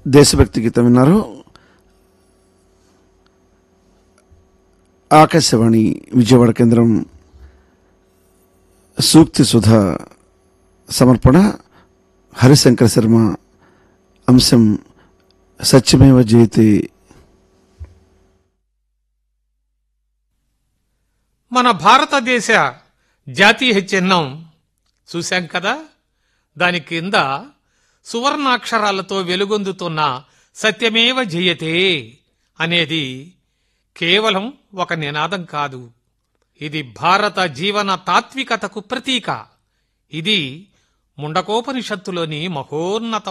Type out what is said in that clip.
దేశభక్తి గీతం విన్నారు ఆకాశవాణి విజయవాడ కేంద్రం సూక్తి సుధ సమర్పణ హరిశంకర శర్మ అంశం సత్యమేవ జయతే మన భారతదేశ జాతీయ చిహ్నం చూశాం కదా దాని కింద సువర్ణాక్షరాలతో వెలుగొందుతున్న సత్యమేవ జయతే అనేది కేవలం ఒక నినాదం కాదు ఇది భారత జీవన తాత్వికతకు ప్రతీక ఇది ముండకోపనిషత్తులోని మహోన్నత